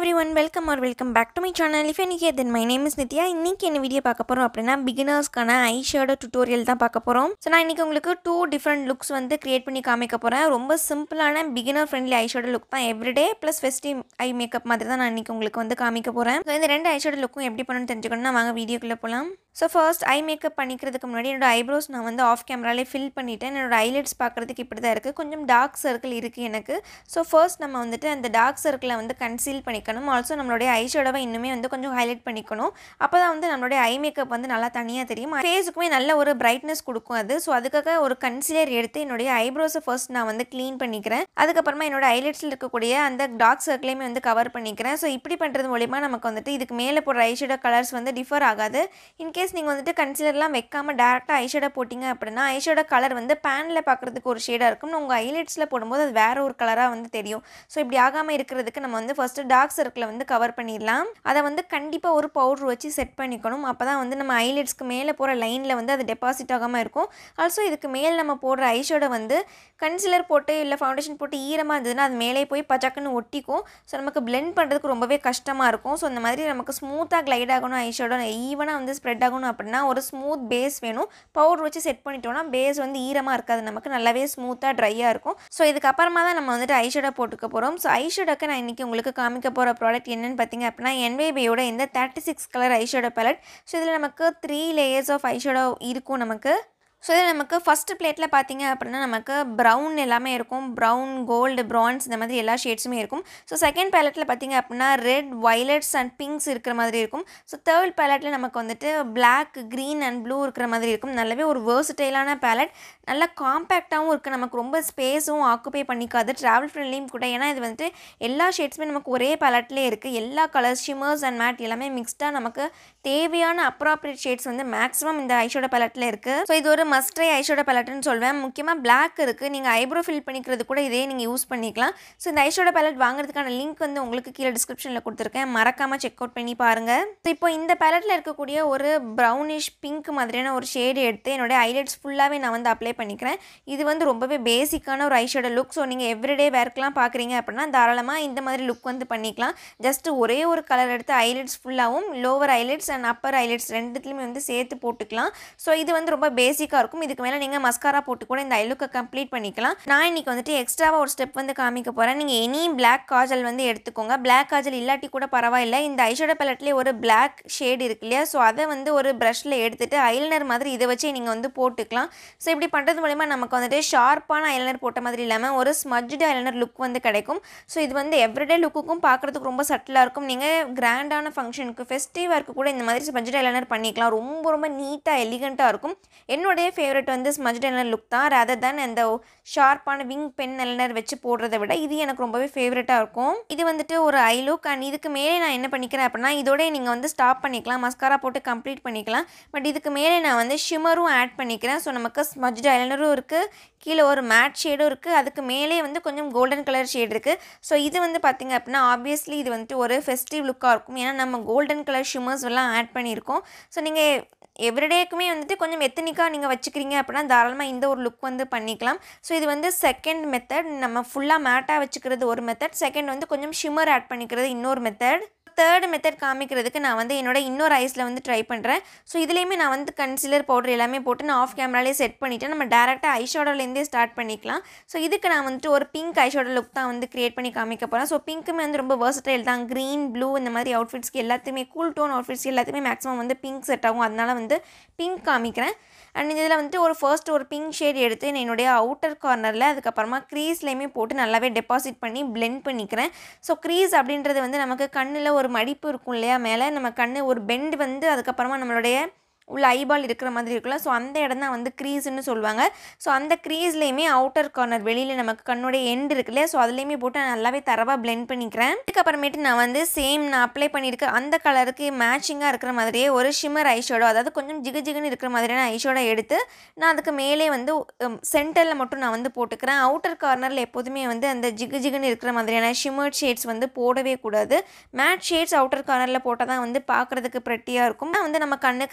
every everyone welcome are welcome back to my channel if எனக்கு then my name is Nithya இன்றைக்கி என்ன video பார்க்க போகிறோம் அப்படின்னா பிகினர்ஸ்க்கான ஐ ஷேடோ டுட்டோரியல் தான் பார்க்க போகிறோம் ஸோ நான் இன்றைக்கி உங்களுக்கு டூ டிஃப்ரெண்ட் லுக்ஸ் வந்து கிரியேட் பண்ணி காமிக்க போகிறேன் ரொம்ப சிம்பிளான beginner friendly eye shadow look தான் everyday plus festive eye makeup மாதிரி தான் நான் இன்றைக்கி உங்களுக்கு வந்து காமிக்க போகிறேன் ஸோ இந்த ரெண்டு ஐ ஷேடோ லுக்கும் எப்படி பண்ணணும்னு தெரிஞ்சுக்கணும்னா வாங்க வீடியோக்குள்ளே போகலாம் ஸோ ஃபர்ஸ்ட் ஐ மேக்கப் பண்ணிக்கிறதுக்கு முன்னாடி என்னோட ஐப்ரோஸ் நான் வந்து ஆஃப் கேமராலே ஃபில் பண்ணிவிட்டேன் என்னோட ஐலைட்ஸ் பார்க்குறதுக்கு இப்படி தான் இருக்குது கொஞ்சம் டார்க் சர்க்கிள் இருக்குது எனக்கு ஸோ ஃபர்ஸ்ட் நம்ம வந்துட்டு அந்த டார்க் சர்க்கிளை வந்து கன்சீல் பண்ணிக்கணும் ஆல்சோ நம்மளுடைய ஐ ஷேடோவை இன்னுமே வந்து கொஞ்சம் ஹைலைட் பண்ணிக்கணும் அப்போ தான் வந்து நம்மளுடைய ஐ மேக்கப் வந்து நல்லா தனியாக தெரியும் ஃபேஸுக்குமே நல்ல ஒரு பிரைட்னஸ் கொடுக்கும் அது ஸோ அதுக்காக ஒரு கன்சீலர் எடுத்து என்னுடைய ஐப்ரோஸை ஃபர்ஸ்ட் நான் வந்து க்ளீன் பண்ணிக்கிறேன் அதுக்கப்புறமா என்னோட ஐலைட்ஸில் இருக்கக்கூடிய அந்த டார்க் சர்க்கிளையுமே வந்து கவர் பண்ணிக்கிறேன் ஸோ இப்படி பண்ணுறது மூலிமா நமக்கு வந்துட்டு இதுக்கு மேலே போடுற ஐ ஷேடோ கலர்ஸ் வந்து டிஃபர் ஆகாது இன்கேஸ் நீங்கள் வந்துட்டு கன்சிலர்லாம் வைக்காமல் டேரெக்டாக ஐஷேடோ போட்டிங்க அப்படின்னா ஐஷேடோ கலர் வந்து பேனில் பார்க்குறதுக்கு ஒரு ஷேடாக இருக்கும் உங்கள் ஐலைட்ஸில் போடும்போது அது வேறு ஒரு கலராக வந்து தெரியும் ஸோ இப்படி ஆகாமல் இருக்கிறதுக்கு நம்ம வந்து ஃபஸ்ட்டு டார்க் சர்க்கிளை வந்து கவர் பண்ணிடலாம் அதை வந்து கண்டிப்பாக ஒரு பவுட்ரு வச்சு செட் பண்ணிக்கணும் அப்போ தான் வந்து நம்ம ஐலைட்ஸ்க்கு மேலே போகிற லைனில் வந்து அது டெபாசிட் ஆகாமல் இருக்கும் ஆல்சோ இதுக்கு மேல் நம்ம போடுற ஐஷேடோ வந்து கன்சிலர் போட்டு இல்லை ஃபவுண்டேஷன் போட்டு ஈரமாக இருந்ததுன்னா அது மேலே போய் பச்சக்குன்னு ஒட்டிக்கும் ஸோ நமக்கு பிளெண்ட் பண்ணுறதுக்கு ரொம்பவே கஷ்டமாக இருக்கும் ஸோ இந்த மாதிரி நமக்கு ஸ்மூத்தாக க்ளைட் ஆகணும் ஐஷேடோ ஈவனாக வந்து ஸ்ப்ரெட் ஆகணும் அப்படின்னா ஒரு ஸ்மூத் பேஸ் வேணும் பவுடர் வச்சு செட் பண்ணிட்டோம்னா பேஸ் வந்து ஈரமாக இருக்காது நமக்கு நல்லாவே ஸ்மூத்தாக ட்ரையாக இருக்கும் ஸோ இதுக்கப்புறமா தான் நம்ம வந்துட்டு ஐஷேடோ போட்டுக்க போகிறோம் ஸோ ஐஷேடோக்கு நான் இன்றைக்கி உங்களுக்கு காமிக்க போகிற ப்ராடக்ட் என்னென்னு பார்த்தீங்க அப்படின்னா என்வேபியோட இந்த thirty six colour eyeshadow palette so இதில் நமக்கு த்ரீ லேயர்ஸ் ஆஃப் ஐஷேடோ இருக்கும் நமக்கு ஸோ இதில் நமக்கு ஃபஸ்ட்டு பிளேட்டில் பார்த்தீங்க அப்படின்னா நமக்கு ப்ரௌன் எல்லாமே இருக்கும் ப்ரௌன் கோல்டு ப்ரான்ஸ் இந்த மாதிரி எல்லா ஷேட்ஸுமே இருக்கும் ஸோ செகண்ட் பேலட்டில் பார்த்தீங்க அப்படின்னா ரெட் வைலட்ஸ் அண்ட் பிங்க்ஸ் இருக்கிற மாதிரி இருக்கும் ஸோ தேர்ட் பேலட்டில் நமக்கு வந்துட்டு பிளாக் க்ரீன் அண்ட் ப்ளூ இருக்கிற மாதிரி இருக்கும் நல்லாவே ஒரு வேர்சிட்டைலான பேலட் நல்லா காம்பேக்டாகவும் இருக்குது நமக்கு ரொம்ப ஸ்பேஸும் ஆக்குப்பை பண்ணிக்காது ட்ராவல் ஃப்ரெண்ட்லியும் கூட ஏன்னா இது வந்துட்டு எல்லா ஷேட்ஸுமே நமக்கு ஒரே பேலட்லேயே இருக்குது எல்லா கலர்ஸ் ஷிமர்ஸ் அண்ட் மேட் எல்லாமே மிக்ஸ்டாக நமக்கு தேவையான அப்ராப்ரியேட் ஷேட்ஸ் வந்து மேக்ஸிமம் இந்த ஐஷோட பேலட்டில் இருக்குது ஸோ இது ஒரு மஸ்ட்ரை ஐஷோட பேலட்னு சொல்வேன் முக்கியமாக பிளாக் இருக்குது நீங்கள் ஐப்ரோ ஃபில் பண்ணிக்கிறது கூட இதே நீங்கள் யூஸ் பண்ணிக்கலாம் ஸோ இந்த ஐஷோட பேலட் வாங்குறதுக்கான லிங்க் வந்து உங்களுக்கு கீழே டிஸ்கிரிப்ஷனில் கொடுத்துருக்கேன் மறக்காமல் செக் அவுட் பண்ணி பாருங்கள் ஸோ இப்போ இந்த பேலட்டில் இருக்கக்கூடிய ஒரு ப்ரௌனிஷ் பிங்க் மாதிரியான ஒரு ஷேடு எடுத்து என்னோட ஐலைட்ஸ் ஃபுல்லாகவே நான் வந்து அப்ளை பண்ணிக்கிறேன் இது வந்து ரொம்பவே பேசிக்கான ஒரு ஐஷோட லுக் ஸோ நீங்கள் எவ்ரிடே வேர்க்கெலாம் பார்க்குறீங்க அப்படின்னா தாராளமாக இந்த மாதிரி லுக் வந்து பண்ணிக்கலாம் ஜஸ்ட் ஒரே ஒரு கலர் எடுத்து ஐலைட்ஸ் ஃபுல்லாகவும் lower eyelids and upper eyelids ரெண்டுத்துலையுமே வந்து சேர்த்து போட்டுக்கலாம் ஸோ இது வந்து ரொம்ப பேசிக்காக இருக்கும் இதுக்கு மேலே நீங்கள் மஸ்காரா போட்டு கூட இந்த ஐலுக்கை கம்ப்ளீட் பண்ணிக்கலாம் நான் இன்றைக்கி வந்துட்டு எக்ஸ்ட்ராவாக ஒரு ஸ்டெப் வந்து காமிக்க போகிறேன் நீங்கள் எனி பிளாக் காஜல் வந்து எடுத்துக்கோங்க பிளாக் காஜல் இல்லாட்டி கூட பரவாயில்ல இந்த ஐஷோட பேலட்லேயே ஒரு பிளாக் ஷேட் இருக்கு இல்லையா ஸோ அதை வந்து ஒரு ப்ரஷில் எடுத்துகிட்டு ஐலைனர் மாதிரி இதை வச்சு நீங்கள் வந்து போட்டுக்கலாம் ஸோ இப்படி பண்ணுறது மூலிமா நமக்கு வந்துட்டு ஷார்ப்பான ஐலைனர் போட்ட மாதிரி இல்லாமல் ஒரு ஸ்மஜ்டு ஐலைனர் லுக் வந்து கிடைக்கும் ஸோ இது வந்து எவ்ரிடே லுக்குக்கும் பார்க்குறதுக்கு ரொம்ப சட்டிலாக இருக்கும் நீங்கள் கிராண்டான ஃபங்க்ஷனுக்கு ஃபெஸ்டிவாக கூட இந்த மாதிரி ஸ்மஜ்டு ஐலைனர் பண்ணிக்கலாம் ரொம்ப ரொம்ப நீட்டாக எலிகண்ட்டாக இருக்கும் என்னுடைய ஃபேவரட் வந்து ஸ்மஜ்ட் ஐலனர் லுக் தான் ரதர் தான் அந்த ஷார்ப்பான விங் பென் ஐலனர் வச்சு போடுறத விட இது எனக்கு ரொம்பவே ஃபேவரட்டாக இருக்கும் இது வந்துட்டு ஒரு ஐ லுக் அண்ட் இதுக்கு மேலே நான் என்ன பண்ணிக்கிறேன் அப்படின்னா இதோட நீங்கள் வந்து ஸ்டாப் பண்ணிக்கலாம் மஸ்காரா போட்டு கம்ப்ளீட் பண்ணிக்கலாம் பட் இதுக்கு மேலே நான் வந்து ஷிமரும் ஆட் பண்ணிக்கிறேன் ஸோ நமக்கு ஸ்மஜ்ட் ஐலனரும் இருக்குது கீழே ஒரு மேட் ஷேடும் இருக்குது அதுக்கு மேலே வந்து கொஞ்சம் கோல்டன் கலர் ஷேட் இருக்குது ஸோ இது வந்து பார்த்திங்க அப்படின்னா ஆப்வியஸ்லி இது வந்துட்டு ஒரு ஃபெஸ்டிவ் லுக்காக இருக்கும் ஏன்னா நம்ம கோல்டன் கலர் ஷிமர்ஸ் எல்லாம் ஆட் பண்ணியிருக்கோம் ஸோ நீங்கள் எவ்ரிடேக்குமே வந்துட்டு கொஞ்சம் எத்தனிக்காக நீங்கள் வச்சுக்கிறீங்க அப்படின்னா தாராளமாக இந்த ஒரு லுக் வந்து பண்ணிக்கலாம் ஸோ இது வந்து செகண்ட் மெத்தட் நம்ம ஃபுல்லாக மேட்டாக வச்சுக்கிறது ஒரு மெத்தட் செகண்ட் வந்து கொஞ்சம் ஷிம்மர் ஆட் பண்ணிக்கிறது இன்னொரு மெத்தட் தேர்ட் மெத்தட் காமிக்கிறதுக்கு நான் வந்து என்னோட இன்னொரு ஐஸில் வந்து ட்ரை பண்ணுறேன் ஸோ இதுலேயுமே நான் வந்து கன்சிலர் பவுடர் எல்லாமே போட்டு நான் ஆஃப் கேமராலே செட் பண்ணிவிட்டு நம்ம டேரெக்டாக ஐஷோடோலேருந்தே ஸ்டார்ட் பண்ணிக்கலாம் ஸோ இதுக்கு நான் வந்துட்டு ஒரு பிங்க் ஐஷோடோ லுக் தான் வந்து க்ரியேட் பண்ணி காமிக்க போகிறேன் ஸோ பிங்க்குமே வந்து ரொம்ப வேர்சடைல் தான் க்ரீன் ப்ளூ இந்த மாதிரி அவுட்ஃபிட்ஸ்க்கு எல்லாத்தையுமே கூல் டோன் அவுட்ஃபிட்ஸ்க்கு எல்லாத்தையுமே மேக்ஸிமம் வந்து பிங்க் செட் ஆகும் அதனால வந்து பிங்க் காமிக்கிறேன் அண்ட் இதில் வந்துட்டு ஒரு ஃபர்ஸ்ட் ஒரு பிங்க் ஷேட் எடுத்து நான் என்னுடைய அவுட்டர் கார்னரில் அதுக்கப்புறமா க்ரீஸ்லேயுமே போட்டு நல்லாவே டெபாசிட் பண்ணி பிளெண்ட் பண்ணிக்கிறேன் ஸோ க்ரீஸ் அப்படின்றது வந்து நமக்கு கண்ணில் ஒரு மடிப்பு இருக்கும் இல்லையா மேலே நம்ம கண் ஒரு பெண்ட் வந்து அதுக்கப்புறமா நம்மளுடைய உள்ள ஐபால் இருக்கிற மாதிரி இருக்குல்ல ஸோ அந்த இடம் தான் வந்து க்ரீஸ்னு சொல்லுவாங்க ஸோ அந்த க்ரீஸ்லேயுமே அவுட்டர் கார்னர் வெளியில் நமக்கு கண்ணுடைய எண்ட் இருக்குல்ல ஸோ அதுலேயுமே போட்டு நான் நல்லாவே தரவாக பிளெண்ட் பண்ணிக்கிறேன் அதுக்கப்புறமேட்டு நான் வந்து சேம் நான் அப்ளை பண்ணியிருக்க அந்த கலருக்கு மேட்சிங்காக இருக்கிற மாதிரியே ஒரு ஷிம்மர் ஐஷோடோ அதாவது கொஞ்சம் ஜிகு ஜிகுன்னு இருக்கிற மாதிரியான ஐஷோடோ எடுத்து நான் அதுக்கு மேலே வந்து சென்டரில் மட்டும் நான் வந்து போட்டுக்கிறேன் அவுட்டர் கார்னரில் எப்போதுமே வந்து அந்த ஜிகு ஜிகுன்னு இருக்கிற மாதிரியான ஷிம்மர் ஷேட்ஸ் வந்து போடவே கூடாது மேட் ஷேட்ஸ் அவுட்டர் கார்னரில் போட்டால் தான் வந்து பார்க்குறதுக்கு ப்ரெட்டியாக இருக்கும் வந்து நம்ம கண்ணுக்கு ஒரு நல்ல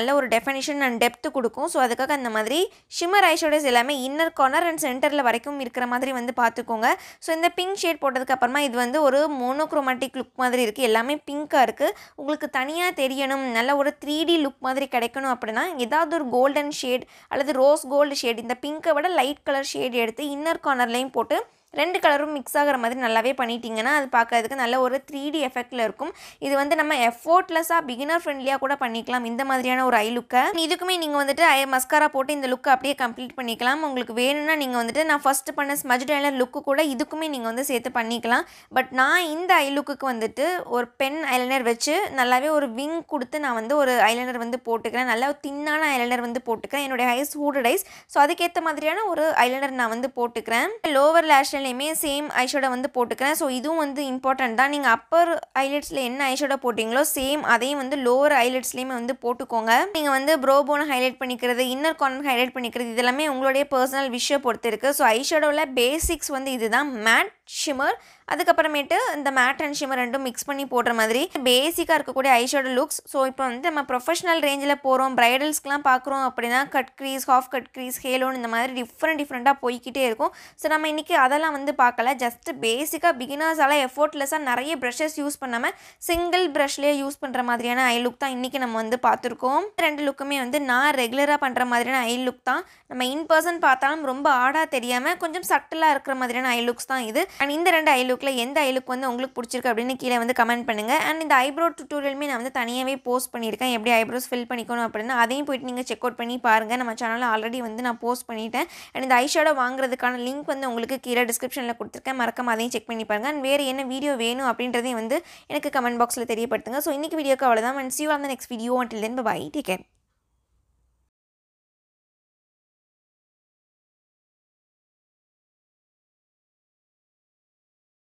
நல்ல ஒரு டெஃபினிஷன் அண்ட் டெப்த் கொடுக்கும் ஸோ அதுக்காக அந்த மாதிரி ஷிம்மர் ஐஷேடோஸ் எல்லாமே இன்னர் கார்னர் அண்ட் சென்டரில் வரைக்கும் இருக்கிற மாதிரி வந்து பார்த்துக்கோங்க ஸோ இந்த பிங்க் ஷேட் போட்டதுக்கு அப்புறமா இது வந்து ஒரு மோனோக்ரோமேட்டிக் லுக் மாதிரி இருக்குது எல்லாமே பிங்க்காக இருக்குது உங்களுக்கு தனியாக தெரியணும் நல்ல ஒரு த்ரீ டி லுக் மாதிரி கிடைக்கணும் அப்படின்னா ஏதாவது ஒரு கோல்டன் ஷேட் அல்லது ரோஸ் கோல்டு ஷேட் இந்த பிங்க்கை விட லைட் கலர் ஷேட் எடுத்து இன்னர் கார்னர்லேயும் போட்டு ரெண்டு கலரும் மிக்ஸ் ஆகிற மாதிரி நல்லாவே பண்ணிட்டீங்கன்னா அது பார்க்கறதுக்கு நல்ல ஒரு த்ரீ டி எஃபெக்டில் இருக்கும் இது வந்து நம்ம எஃபோர்ட்லெஸ்ஸாக பிகினர் ஃப்ரெண்ட்லியாக கூட பண்ணிக்கலாம் இந்த மாதிரியான ஒரு ஐ லுக்கை இதுக்குமே நீங்கள் வந்துட்டு ஐ மஸ்காரா போட்டு இந்த லுக்கை அப்படியே கம்ப்ளீட் பண்ணிக்கலாம் உங்களுக்கு வேணும்னா நீங்கள் வந்துட்டு நான் ஃபஸ்ட்டு பண்ண ஸ்மஜ் டைலர் லுக்கு கூட இதுக்குமே நீங்கள் வந்து சேர்த்து பண்ணிக்கலாம் பட் நான் இந்த ஐ லுக்குக்கு வந்துட்டு ஒரு பென் ஐலைனர் வச்சு நல்லாவே ஒரு விங் கொடுத்து நான் வந்து ஒரு ஐலைனர் வந்து போட்டுக்கிறேன் நல்லா தின்னான ஐலைனர் வந்து போட்டுக்கிறேன் என்னுடைய ஹைஸ் ஹூடட் ஐஸ் ஸோ அதுக்கேற்ற மாதிரியான ஒரு ஐலைனர் நான் வந்து போட்டுக்கிறேன் லோவர் லேஷ் ஐலையுமே சேம் ஐஷோட வந்து போட்டுக்கிறேன் ஸோ இதுவும் வந்து இம்பார்ட்டன்ட் தான் நீங்கள் அப்பர் ஐலைட்ஸில் என்ன ஐஷோட போட்டிங்களோ சேம் அதையும் வந்து லோவர் ஐலைட்ஸ்லேயுமே வந்து போட்டுக்கோங்க நீங்கள் வந்து ப்ரோ போனை ஹைலைட் பண்ணிக்கிறது இன்னர் கார்னர் ஹைலைட் பண்ணிக்கிறது இதெல்லாமே உங்களுடைய பர்சனல் விஷய பொறுத்து இருக்குது ஸோ ஐஷோடோவில் பேசிக்ஸ் வந்து இதுதான் மேட் ஷிமர் அதுக்கப்புறமேட்டு இந்த மேட் அண்ட் ஷிமர் ரெண்டும் மிக்ஸ் பண்ணி போடுற மாதிரி பேசிக்காக இருக்கக்கூடிய ஐஷோட லுக்ஸ் ஸோ இப்போ வந்து நம்ம ப்ரொஃபஷனல் ரேஞ்சில் போகிறோம் ப்ரைடல்ஸ்க்குலாம் பார்க்குறோம் அப்படின்னா cut crease half cut crease halo இந்த மாதிரி டிஃப்ரெண்ட் டிஃப்ரெண்ட்டாக போய்க்கிட்டே இருக்கும் ஸோ நம்ம இன்றைக்கி அதெல்லாம் வந்து பார்க்கல ஜஸ்ட் பேசிக்காக பிகினர்ஸால் எஃபோர்ட்லெஸ்ஸாக நிறைய ப்ரஷஸ் யூஸ் பண்ணாமல் சிங்கிள் ப்ரஷ்லேயே யூஸ் பண்ணுற மாதிரியான ஐ லுக் தான் இன்றைக்கி நம்ம வந்து பார்த்துருக்கோம் ரெண்டு லுக்குமே வந்து நான் ரெகுலராக பண்ணுற மாதிரியான ஐ லுக் தான் நம்ம இன் பர்சன் பார்த்தாலும் ரொம்ப ஆடாக தெரியாமல் கொஞ்சம் சட்டிலாக இருக்கிற மாதிரியான ஐ லுக்ஸ் தான் இது அண்ட் இந்த ரெண்டு ஐ லுக்கில் எந்த ஐ லுக் வந்து உங்களுக்கு பிடிச்சிருக்கு அப்படின்னு கீழே வந்து கமெண்ட் பண்ணுங்கள் அண்ட் இந்த ஐப்ரோ டுட்டோரியலுமே நான் வந்து தனியாகவே போஸ்ட் பண்ணியிருக்கேன் எப்படி ஐப்ரோஸ் ஃபில் பண்ணிக்கணும் அப்படின்னு அதையும் போயிட்டு நீங்கள் செக் அவுட் பண்ணி பாருங்கள் நம்ம சேனலில் ஆல்ரெடி வந்து நான் போஸ்ட் பண்ணிட்டேன் அண்ட் இந்த ஐஷேடோ வாங்குறதுக்கான லிங்க் வந்து உங்களுக்கு கீழே டிஸ்கிரிப்ஷனில் கொடுத்துருக்கேன் மறக்காம அதையும் செக் பண்ணி பாருங்கள் அண்ட் வேறு என்ன வீடியோ வேணும் அப்படின்றதையும் வந்து எனக்கு கமெண்ட் பாக்ஸில் தெரியப்படுத்துங்க ஸோ இன்றைக்கி வீடியோக்கு அவ்வளோதான் and see on the next video until then bye take care